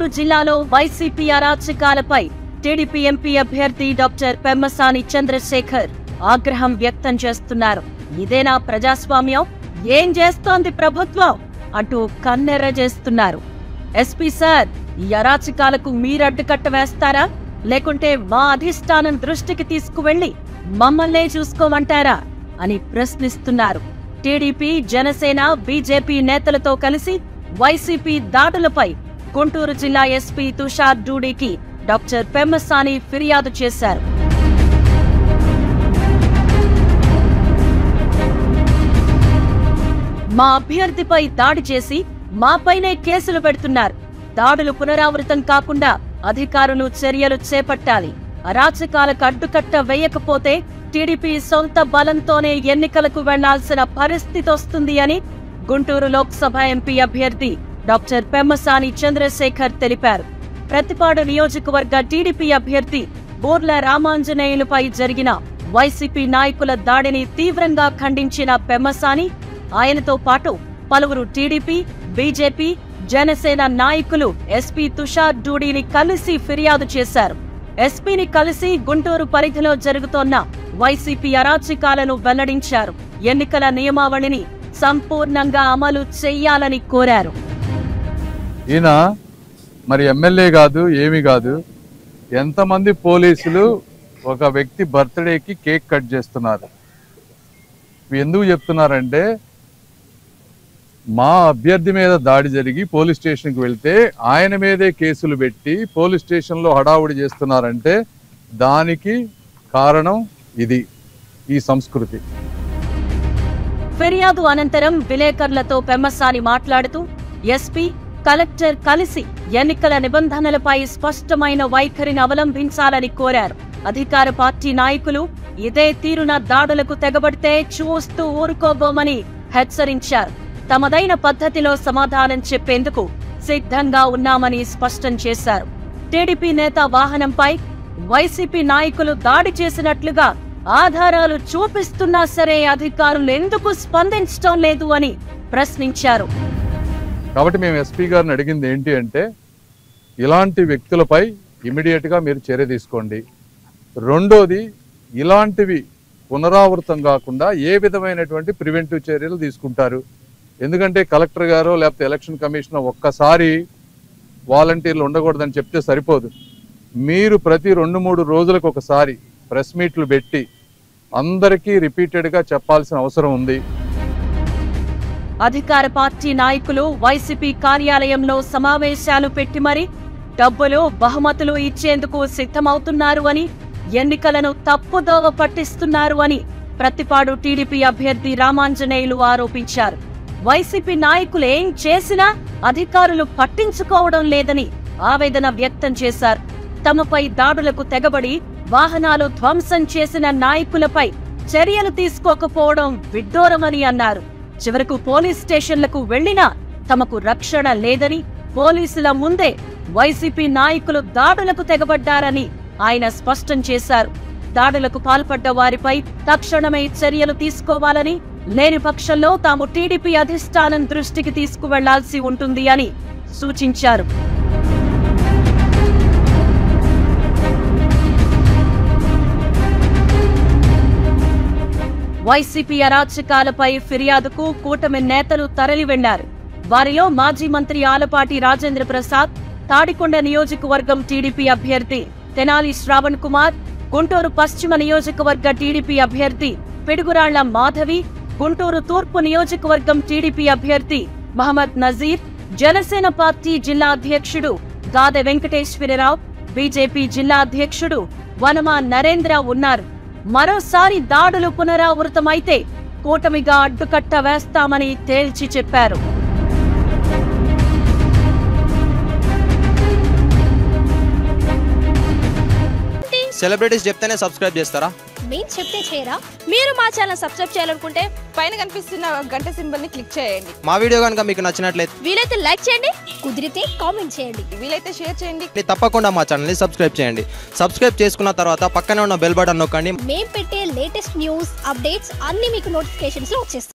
గుంటూరు జిల్లాలో వైసీపీ అరాచకాలపై TDP MP అభ్యర్థి డాక్టర్ పెమ్మసాని చంద్రశేఖర్ ఆగ్రహం వ్యక్తం చేస్తున్నారు ఇదేనా ప్రజాస్వామ్యం ఏం చేస్తోంది ప్రభుత్వం అంటూ కన్నెర్ర చేస్తున్నారు ఎస్పీ సార్ ఈ అరాచకాలకు మీరడ్డుకట్ట వేస్తారా లేకుంటే మా అధిష్టానం దృష్టికి తీసుకువెళ్లి మమ్మల్నే చూసుకోమంటారా అని ప్రశ్నిస్తున్నారు టీడీపీ జనసేన బీజేపీ నేతలతో కలిసి వైసీపీ దాడులపై గుంటూరు జిల్లా ఎస్పీ తుషార్ డూడీకి డాక్టర్ పెమ్మసాని ఫిర్యాదు చేశారు మా అభ్యర్థిపై దాడి చేసి మాపైనే కేసులు పెడుతున్నారు దాడులు పునరావృతం కాకుండా అధికారులు చర్యలు చేపట్టాలి అరాచకాలకు అడ్డుకట్ట వేయకపోతే టీడీపీ సొంత బలంతోనే ఎన్నికలకు వెళ్లాల్సిన పరిస్థితి వస్తుంది అని గుంటూరు లోక్సభ ఎంపీ అభ్యర్థి డాక్టర్ పెమ్మసాని చంద్రశేఖర్ తెలిపారు ప్రతిపాడు నియోజకవర్గ టీడీపీ అభ్యర్థి బోర్ల రామాంజనేయులపై జరిగిన వైసీపీ నాయకుల దాడిని తీవ్రంగా ఖండించిన పెమ్మసాని ఆయనతో పాటు పలువురు టీడీపీ బీజేపీ జనసేన నాయకులు ఎస్పీ తుషార్ డూడీని కలిసి ఫిర్యాదు చేశారు ఎస్పీని కలిసి గుంటూరు పరిధిలో జరుగుతోన్న వైసీపీ అరాచకాలను వెల్లడించారు ఎన్నికల నియమావళిని సంపూర్ణంగా అమలు చెయ్యాలని కోరారు ఈయన మరి ఎమ్మెల్యే కాదు ఏమీ కాదు ఎంతమంది పోలీసులు ఒక వ్యక్తి బర్త్డేకి కేక్ కట్ చేస్తున్నారు ఇవి ఎందుకు చెప్తున్నారంటే మా అభ్యర్థి మీద దాడి జరిగి పోలీస్ స్టేషన్కి వెళ్తే ఆయన మీదే కేసులు పెట్టి పోలీస్ స్టేషన్లో హడావుడి చేస్తున్నారంటే దానికి కారణం ఇది ఈ సంస్కృతి ఫిర్యాదు అనంతరం విలేకరులతో పెమ్మసాని మాట్లాడుతూ ఎస్పీ కలెక్టర్ కలిసి ఎన్నికల నిబంధనలపై స్పష్టమైన వైఖరిని అవలంబించాలని కోరారు అధికార పార్టీ నాయకులు ఇదే తీరున దాడులకు తెగబడితే చూస్తూ ఊరుకోబోమని హెచ్చరించారు తమదైన పద్ధతిలో సమాధానం చెప్పేందుకు సిద్ధంగా ఉన్నామని స్పష్టం చేశారు టీడీపీ నేత వాహనంపై వైసీపీ నాయకులు దాడి చేసినట్లుగా ఆధారాలు చూపిస్తున్నా సరే అధికారులు ఎందుకు స్పందించడం లేదు అని ప్రశ్నించారు కాబట్టి మేము ఎస్పీ గారిని అడిగింది ఏంటి అంటే ఇలాంటి వ్యక్తులపై ఇమీడియట్ గా మీరు చర్య తీసుకోండి రెండోది ఇలాంటివి పునరావృతం కాకుండా ఏ విధమైనటువంటి ప్రివెంటివ్ చర్యలు తీసుకుంటారు ఎందుకంటే కలెక్టర్ గారు లేకపోతే ఎలక్షన్ కమిషనర్ ఒక్కసారి వాలంటీర్లు ఉండకూడదని చెప్తే సరిపోదు మీరు ప్రతి రెండు మూడు రోజులకు ఒకసారి ప్రెస్ మీట్లు పెట్టి అందరికీ రిపీటెడ్గా చెప్పాల్సిన అవసరం ఉంది అధికార పార్టీ నాయకులు వైసీపీ కార్యాలయంలో సమావేశాలు పెట్టి మరి డబ్బులు బహుమతులు ఇచ్చేందుకు సిద్ధమవుతున్నారు అని ఎన్నికలను తప్పుదోవ పట్టిస్తున్నారు అని ప్రతిపాడు టీడీపీ అభ్యర్థి రామాంజనేయులు ఆరోపించారు వైసీపీ నాయకులు ఏం చేసినా అధికారులు పట్టించుకోవడం లేదని ఆవేదన వ్యక్తం చేశారు తమపై దాడులకు తెగబడి వాహనాలు ధ్వంసం చేసిన నాయకులపై చర్యలు తీసుకోకపోవడం విడ్డూరమని అన్నారు చివరకు పోలీస్ స్టేషన్లకు వెళ్లినా తమకు రక్షణ లేదని పోలీసుల ముందే వైసీపీ నాయకులు దాడులకు తెగబడ్డారని ఆయన స్పష్టం చేశారు దాడులకు పాల్పడ్డ వారిపై తక్షణమే చర్యలు తీసుకోవాలని లేని పక్షంలో తాము టీడీపీ అధిష్టానం దృష్టికి తీసుకువెళ్లాల్సి ఉంటుంది అని సూచించారు వైసీపీ అరాచకాలపై ఫిర్యాదుకు కూటమి నేతలు తరలి వెళ్లారు వారిలో మాజీ మంత్రి ఆలపాటి రాజేంద్ర ప్రసాద్ తాడికొండ నియోజకవర్గం టీడీపీ అభ్యర్థి తెనాలి శ్రావణ్ కుమార్ గుంటూరు పశ్చిమ నియోజకవర్గ టీడీపీ అభ్యర్థి పిడుగురాళ్ల మాధవి గుంటూరు తూర్పు నియోజకవర్గం టీడీపీ అభ్యర్థి మహమ్మద్ నజీర్ జనసేన పార్టీ జిల్లా అధ్యక్షుడు గాదె వెంకటేశ్వరరావు బీజేపీ జిల్లా అధ్యక్షుడు వనమా నరేంద్ర ఉన్నారు మరోసారి దాడులు పునరావృతమైతే కూటమిగా అడ్డుకట్ట వేస్తామని తేల్చి చెప్పారు సెలబ్రిటీస్ చెప్తేనే సబ్స్క్రైబ్ చేస్తారా మేము చెప్తే చేయరా మీరు మా ఛానల్ సబ్స్క్రైబ్ చేయాలనుకుంటే పైన కనిపిస్తున్న గంట సింబల్ ని క్లిక్ చేయండి మా వీడియో కనుక మీకు నచ్చినట్లయితే వీలైతే లైక్ చేయండి కుదిరితే కామెంట్ చేయండి వీలైతే షేర్ చేయండి తప్పకుండా మా ఛానల్ని సబ్స్క్రైబ్ చేయండి సబ్స్క్రైబ్ చేసుకున్న తర్వాత పక్కనే ఉన్న బెల్ బటన్ నొక్కండి మేము పెట్టే లేటెస్ట్ న్యూస్ అప్డేట్స్ అన్ని మీకు నోటిఫికేషన్స్ లో వచ్చేస్తాయి